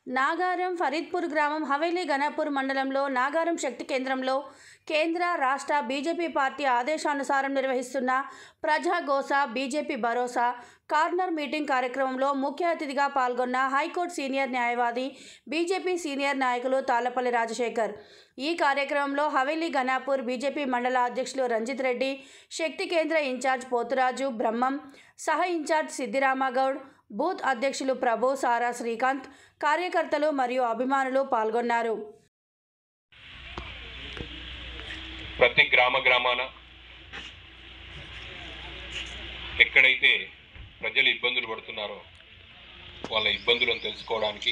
నాగారం ఫరీద్పూర్ గ్రామం హవేలీ గణపూర్ మండలంలో నాగారం శక్తి కేంద్రంలో కేంద్ర రాష్ట్ర బీజేపీ పార్టీ ఆదేశానుసారం నిర్వహిస్తున్న ప్రజాగోస బీజేపీ భరోసా కార్నర్ మీటింగ్ కార్యక్రమంలో ముఖ్య అతిథిగా పాల్గొన్న హైకోర్టు సీనియర్ న్యాయవాది బీజేపీ సీనియర్ నాయకులు తాళ్లపల్లి రాజశేఖర్ ఈ కార్యక్రమంలో హవేలీ గణాపూర్ బీజేపీ మండల అధ్యక్షులు రంజిత్ రెడ్డి శక్తి కేంద్ర ఇన్ఛార్జ్ పోతురాజు బ్రహ్మం సహ ఇన్ఛార్జ్ సిద్దిరామగౌడ్ బూత్ అధ్యక్షులు ప్రభు సారా శ్రీకాంత్ కార్యకర్తలు మరియు అభిమానులు పాల్గొన్నారు ప్రతి గ్రామ గ్రామాన ఎక్కడైతే ప్రజలు ఇబ్బందులు పడుతున్నారో వాళ్ళ ఇబ్బందులను తెలుసుకోవడానికి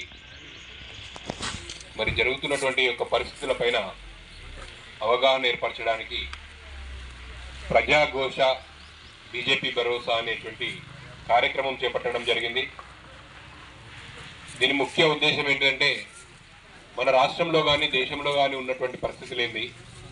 మరి జరుగుతున్నటువంటి యొక్క పరిస్థితులపైన అవగాహన ఏర్పరచడానికి ప్రజాఘోష బీజేపీ భరోసా అనేటువంటి కార్యక్రమం చేపట్టడం జరిగింది దీని ముఖ్య ఉద్దేశం ఏంటంటే మన రాష్ట్రంలో కానీ దేశంలో కానీ ఉన్నటువంటి పరిస్థితులు ఏంది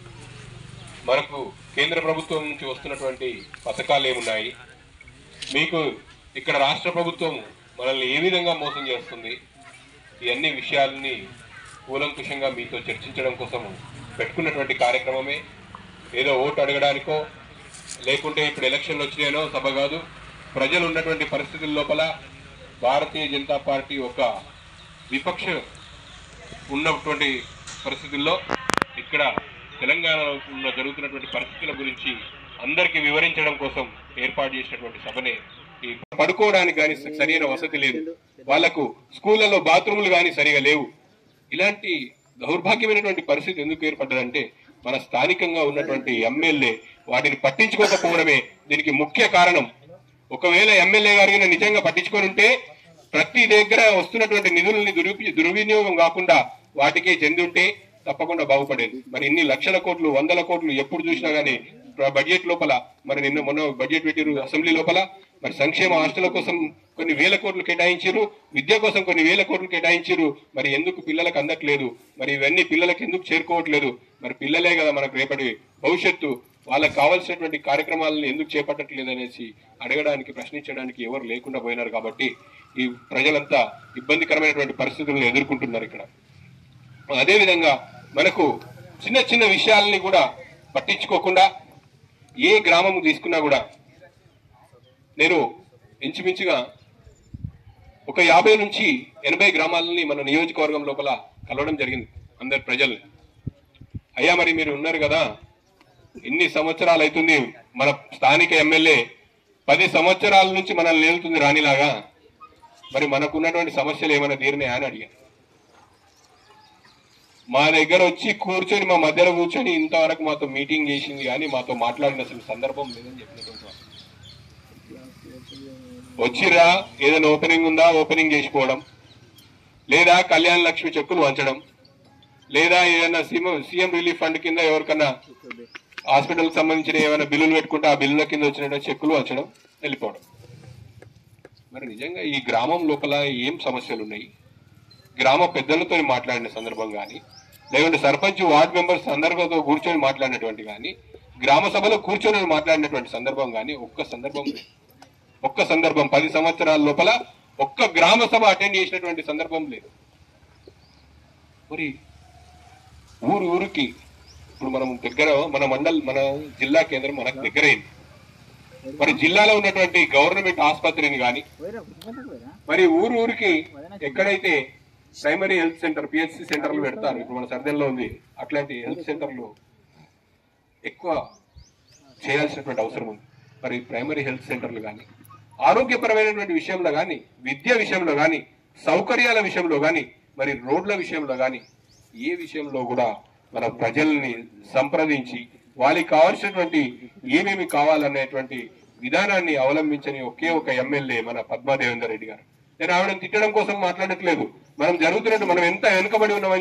మనకు కేంద్ర ప్రభుత్వం నుంచి వస్తున్నటువంటి పథకాలు ఏమున్నాయి మీకు ఇక్కడ రాష్ట్ర ప్రభుత్వం మనల్ని ఏ విధంగా మోసం చేస్తుంది ఈ అన్ని విషయాలని కూలంకుషంగా మీతో చర్చించడం కోసం పెట్టుకున్నటువంటి కార్యక్రమమే ఏదో ఓటు అడగడానికో లేకుంటే ఇప్పుడు ఎలక్షన్లు వచ్చినాయనో సభ కాదు ప్రజలు ఉన్నటువంటి పరిస్థితుల లోపల భారతీయ జనతా పార్టీ ఒక విపక్ష ఉన్నటువంటి పరిస్థితుల్లో ఇక్కడ తెలంగాణలో ఉన్న జరుగుతున్నటువంటి పరిస్థితుల గురించి అందరికీ వివరించడం కోసం ఏర్పాటు చేసినటువంటి సభనే ఈ పడుకోవడానికి కానీ సరైన వసతి లేదు వాళ్లకు స్కూళ్ళలో బాత్రూములు కానీ సరిగా లేవు ఇలాంటి దౌర్భాగ్యమైనటువంటి పరిస్థితి ఎందుకు ఏర్పడ్డదంటే మన స్థానికంగా ఉన్నటువంటి ఎమ్మెల్యే వాటిని పట్టించుకోకపోవడమే దీనికి ముఖ్య కారణం ఒకవేళ ఎమ్మెల్యే గారికి నిజంగా పట్టించుకొని ఉంటే ప్రతి దగ్గర వస్తున్నటువంటి నిధులని దురుపి దుర్వినియోగం కాకుండా వాటికే చెంది ఉంటే తప్పకుండా బాగుపడేది మరి ఇన్ని లక్షల కోట్లు వందల కోట్లు ఎప్పుడు చూసినా గానీ ప్ర- బడ్జెట్ లోపల మరి నిన్న మొన్న బడ్జెట్ పెట్టిరు అసెంబ్లీ లోపల మరి సంక్షేమ హాస్టల్ కోసం కొన్ని వేల కోట్లు కేటాయించారు విద్య కోసం కొన్ని వేల కోట్లు కేటాయించారు మరి ఎందుకు పిల్లలకు అందట్లేదు మరి ఇవన్నీ పిల్లలకు ఎందుకు చేరుకోవట్లేదు మరి పిల్లలే కదా మనకు రేపటి భవిష్యత్తు వాళ్ళకి కావాల్సినటువంటి కార్యక్రమాలను ఎందుకు చేపట్టట్లేదు అనేసి అడగడానికి ప్రశ్నించడానికి ఎవరు లేకుండా పోయినారు కాబట్టి ఈ ప్రజలంతా ఇబ్బందికరమైనటువంటి పరిస్థితులను ఎదుర్కొంటున్నారు ఇక్కడ అదేవిధంగా మనకు చిన్న చిన్న విషయాలని కూడా పట్టించుకోకుండా ఏ గ్రామం తీసుకున్నా కూడా నేను ఇంచుమించుగా ఒక యాభై నుంచి ఎనభై గ్రామాలని మన నియోజకవర్గం లోపల కలవడం జరిగింది అందరి ప్రజల్ని అయ్యా మరి మీరు ఉన్నారు కదా ఇన్ని సంవత్సరాలు అవుతుంది మన స్థానిక ఎమ్మెల్యే పది సంవత్సరాల నుంచి మనల్ని నేలుతుంది రానిలాగా మరి మనకు ఉన్నటువంటి సమస్యలు ఏమైనా తీరినాయా అని అడిగాను మా దగ్గర వచ్చి కూర్చొని మా మధ్యలో కూర్చొని ఇంతవరకు మాతో మీటింగ్ చేసింది కానీ మాతో మాట్లాడిన అసలు సందర్భం లేదని చెప్పినటువంటి వాళ్ళు. వచ్చిరా ఏదైనా ఓపెనింగ్ ఉందా ఓపెనింగ్ చేసిపోవడం లేదా కళ్యాణ లక్ష్మి చెక్కులు వంచడం లేదా ఏదైనా సీఎం సీఎం రిలీఫ్ ఫండ్ కింద ఎవరికన్నా హాస్పిటల్ కి సంబంధించిన ఏమైనా బిల్లులు పెట్టుకుంటే ఆ బిల్లుల కింద వచ్చిన చెక్కులు వంచడం వెళ్ళిపోవడం మరి నిజంగా ఈ గ్రామం లోపల ఏం సమస్యలు ఉన్నాయి గ్రామ పెద్దలతో మాట్లాడిన సందర్భం కానీ లేకుంటే సర్పంచ్ వార్డు మెంబర్స్ అందరితో కూర్చొని మాట్లాడినటువంటి కానీ గ్రామ సభలో కూర్చొని మాట్లాడినటువంటి సందర్భం కానీ ఒక్క సందర్భం లేదు. ఒక్క సందర్భం పది సంవత్సరాల లోపల ఒక్క గ్రామ సభ అటెండ్ చేసినటువంటి సందర్భం లేదు మరి ఊరు ఊరికి ఇప్పుడు మనం దగ్గర మన మండల్ మన జిల్లా కేంద్రం మనకు దగ్గరైంది మరి జిల్లాలో ఉన్నటువంటి గవర్నమెంట్ ఆసుపత్రిని కానీ మరి ఊరు ఊరికి ఎక్కడైతే ప్రైమరీ హెల్త్ సెంటర్ పిహెచ్సి సెంటర్లు పెడతారు ఇప్పుడు మన సర్దెల్లో ఉంది అట్లాంటి హెల్త్ సెంటర్లు ఎక్కువ చేయాల్సినటువంటి అవసరం ఉంది మరి ప్రైమరీ హెల్త్ సెంటర్లు కానీ ఆరోగ్యపరమైనటువంటి విషయంలో కానీ విద్య విషయంలో కానీ సౌకర్యాల విషయంలో కానీ మరి రోడ్ల విషయంలో కానీ ఏ విషయంలో కూడా మన ప్రజల్ని సంప్రదించి వాళ్ళకి కావాల్సినటువంటి ఏమేమి కావాలనేటువంటి విధానాన్ని అవలంబించని ఒకే ఒక ఎమ్మెల్యే మన పద్మాదేవేందర్ రెడ్డి గారు నేను ఆవిడని తిట్టడం కోసం మాట్లాడట్లేదు మనం జరుగుతున్నట్టు మనం ఎంత వెనుకబడి ఉన్నామని